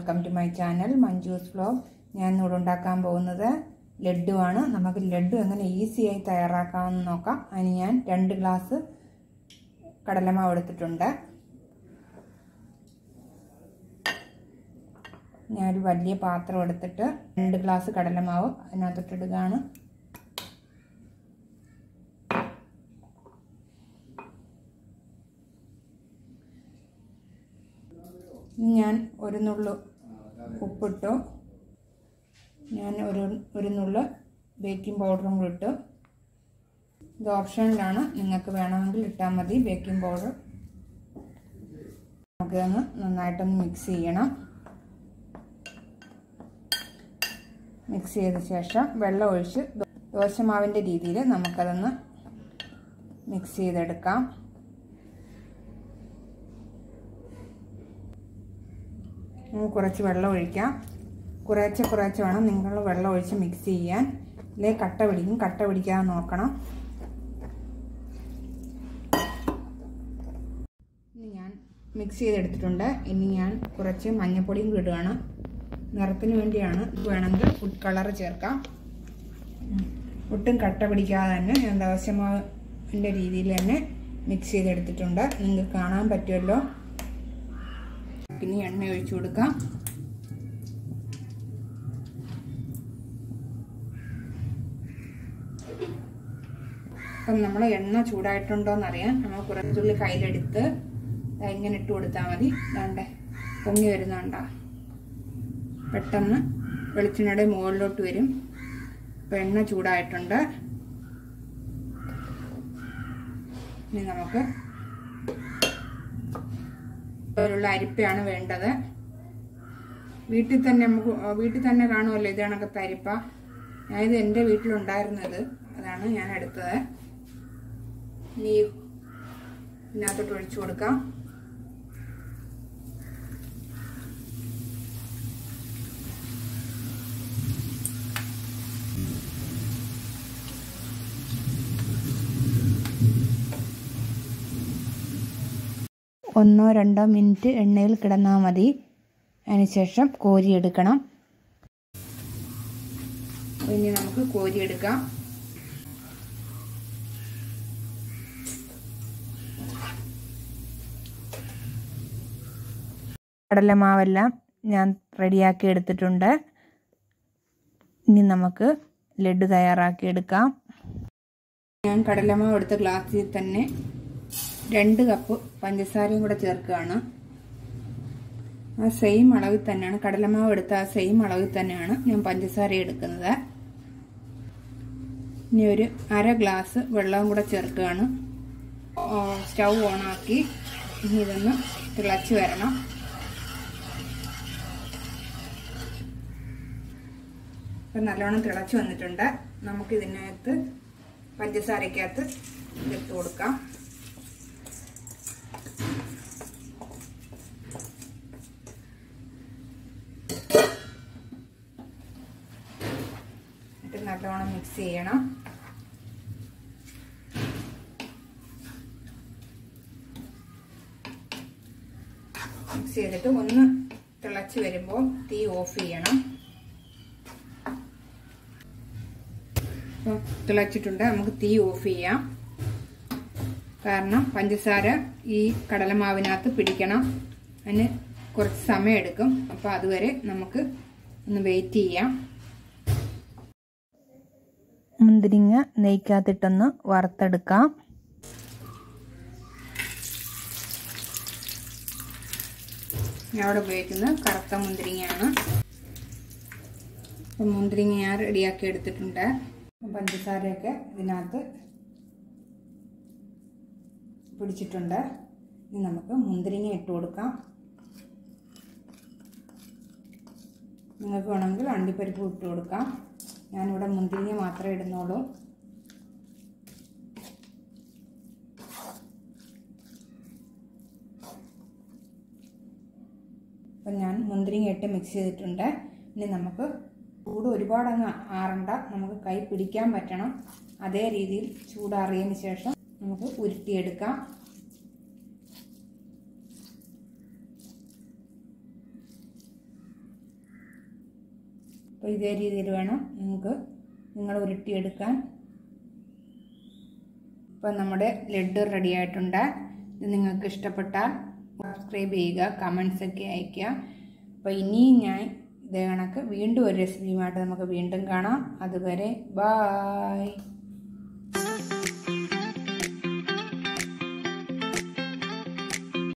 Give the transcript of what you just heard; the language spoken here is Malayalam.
welcome to my channel Manju's vlog ഞാൻ ഇന്നിവിടെ ഉണ്ടാക്കാൻ പോകുന്നത് ലഡുവാണ് നമുക്ക് ലഡു എങ്ങനെ ഈസിയായി തയ്യാറാക്കാമെന്ന് നോക്കാം അതിന് ഞാൻ രണ്ട് ഗ്ലാസ് കടലമാവ് എടുത്തിട്ടുണ്ട് ഞാനൊരു വലിയ പാത്രം എടുത്തിട്ട് രണ്ട് ഗ്ലാസ് കടലമാവ് അതിനകത്തിട്ടിടുകയാണ് ഞാൻ ഒരു നുള്ളു ഉപ്പിട്ടു ഞാൻ ഒരു ഒരു നുള്ളു ബേക്കിംഗ് പൗഡറും കൂടി ഇട്ടു ഇത് ഓപ്ഷനിലാണ് നിങ്ങൾക്ക് വേണമെങ്കിൽ ഇട്ടാൽ മതി ബേക്കിംഗ് പൗഡർ നമുക്കതൊന്ന് നന്നായിട്ടൊന്ന് മിക്സ് ചെയ്യണം മിക്സ് ചെയ്ത ശേഷം വെള്ളം ഒഴിച്ച് ദോശമാവിൻ്റെ രീതിയിൽ നമുക്കതൊന്ന് മിക്സ് ചെയ്തെടുക്കാം നമുക്ക് കുറച്ച് വെള്ളം ഒഴിക്കാം കുറേശ്ശെ കുറേശ്ശെ വേണം നിങ്ങൾ വെള്ളം ഒഴിച്ച് മിക്സ് ചെയ്യാൻ ഇല്ലേ കട്ട പിടിക്കും കട്ട പിടിക്കാതെ നോക്കണം ഇനി ഞാൻ മിക്സ് ചെയ്തെടുത്തിട്ടുണ്ട് ഇനി ഞാൻ കുറച്ച് മഞ്ഞൾപ്പൊടിയും ഇടുകയാണ് നിറത്തിന് വേണ്ടിയാണ് ഇത് വേണമെങ്കിൽ ഫുഡ് കളർ ചേർക്കാം ഒട്ടും കട്ട പിടിക്കാതെ തന്നെ ഞാൻ ദോശമാവിൻ്റെ രീതിയിൽ തന്നെ മിക്സ് ചെയ്തെടുത്തിട്ടുണ്ട് നിങ്ങൾക്ക് കാണാൻ പറ്റുമല്ലോ ഇനി എണ്ണ ഒഴിച്ചു കൊടുക്കാം അപ്പം നമ്മൾ എണ്ണ ചൂടായിട്ടുണ്ടോയെന്ന് അറിയാൻ നമ്മൾ കുറച്ചുള്ളി കയ്യിലെടുത്ത് ഇങ്ങനെ ഇട്ട് കൊടുത്താൽ മതി വേണ്ടേ പൊങ്ങി വരുന്നുണ്ട പെട്ടെന്ന് വെളിച്ചെണ്ണയുടെ മുകളിലോട്ട് വരും അപ്പം എണ്ണ ചൂടായിട്ടുണ്ട് ഇനി നമുക്ക് പോലുള്ള അരിപ്പയാണ് വേണ്ടത് വീട്ടിൽ തന്നെ നമുക്ക് വീട്ടിൽ തന്നെ കാണുമല്ലോ ഇത് കണക്കത്തെ അരിപ്പ ഞാനിത് എൻ്റെ വീട്ടിലുണ്ടായിരുന്നത് അതാണ് ഞാൻ എടുത്തത് ഇനി ഇതിനകത്തോട്ട് ഒഴിച്ചു കൊടുക്കാം ഒന്നോ രണ്ടോ മിനിറ്റ് എണ്ണയിൽ കിടന്നാൽ മതി അതിനുശേഷം കോരിയെടുക്കണം ഇനി നമുക്ക് കോരിയെടുക്കാം കടലമാവെല്ലാം ഞാൻ റെഡിയാക്കി എടുത്തിട്ടുണ്ട് ഇനി നമുക്ക് ലഡു തയ്യാറാക്കി എടുക്കാം ഞാൻ കടലമാവ് എടുത്ത ഗ്ലാസ്സിൽ തന്നെ രണ്ട് കപ്പ് പഞ്ചസാരയും കൂടെ ചേർക്കുകയാണ് ആ സെയിം അളവിൽ തന്നെയാണ് കടലമാവ് എടുത്ത ആ സെയിം അളവിൽ തന്നെയാണ് ഞാൻ പഞ്ചസാര എടുക്കുന്നത് ഇനി ഒരു അര ഗ്ലാസ് വെള്ളവും കൂടെ ചേർക്കുകയാണ് സ്റ്റൗ ഓണാക്കി ഇനി ഇതൊന്ന് തിളച്ച് വരണം ഇപ്പം നല്ലോണം തിളച്ച് വന്നിട്ടുണ്ട് നമുക്ക് ഇതിനകത്ത് പഞ്ചസാരക്കകത്ത് ഇട്ട് കൊടുക്കാം എന്നിട്ട് നല്ലോണം മിക്സ് ചെയ്യണം മിക്സ് ചെയ്തിട്ട് ഒന്ന് തിളച്ച് വരുമ്പോൾ തീ ഓഫ് ചെയ്യണം തിളച്ചിട്ടുണ്ട് നമുക്ക് തീ ഓഫ് ചെയ്യാം കാരണം പഞ്ചസാര ഈ കടലമാവിനകത്ത് പിടിക്കണം അതിന് കുറച്ച് സമയം എടുക്കും അപ്പോൾ അതുവരെ നമുക്ക് ഒന്ന് വെയിറ്റ് ചെയ്യാം മുന്തിരിങ്ങ നെയ്ക്കകത്തിട്ടൊന്ന് വറുത്തെടുക്കാം ഞാൻ അവിടെ ഉപയോഗിക്കുന്നത് കറുത്ത മുന്തിരിങ്ങയാണ് അപ്പം മുന്തിരിങ്ങ ഞാൻ റെഡിയാക്കി എടുത്തിട്ടുണ്ട് പഞ്ചസാരയൊക്കെ ഇതിനകത്ത് പിടിച്ചിട്ടുണ്ട് ഇനി നമുക്ക് മുന്തിരിങ്ങ ഇട്ട് കൊടുക്കാം നിങ്ങൾക്ക് വേണമെങ്കിൽ അണ്ടിപ്പരിപ്പ് ഇട്ട് കൊടുക്കാം ഞാനിവിടെ മുന്തിരിങ്ങ മാത്രമേ ഇടുന്നുള്ളൂ അപ്പം ഞാൻ മുന്തിരിങ്ങ ഇട്ട് മിക്സ് ചെയ്തിട്ടുണ്ട് ഇനി നമുക്ക് ചൂട് ഒരുപാട് അങ്ങ് ആറണ്ട നമുക്ക് കൈ പിടിക്കാൻ പറ്റണം അതേ രീതിയിൽ ചൂടാറിയതിന് ശേഷം നമുക്ക് ഉരുട്ടിയെടുക്കാം അപ്പോൾ ഇതേ രീതിയിൽ വേണം നിങ്ങൾക്ക് നിങ്ങൾ ഉരുട്ടിയെടുക്കാൻ ഇപ്പം നമ്മുടെ ലഡ്ഡു റെഡി ആയിട്ടുണ്ട് ഇത് നിങ്ങൾക്ക് ഇഷ്ടപ്പെട്ടാൽ സബ്സ്ക്രൈബ് ചെയ്യുക കമൻസ് ഒക്കെ അയയ്ക്കുക അപ്പോൾ ഇനിയും ഞാൻ ഇതേ കണക്ക് വീണ്ടും ഒരു റെസിപ്പിയുമായിട്ട് നമുക്ക് വീണ്ടും കാണാം അതുവരെ ബായ്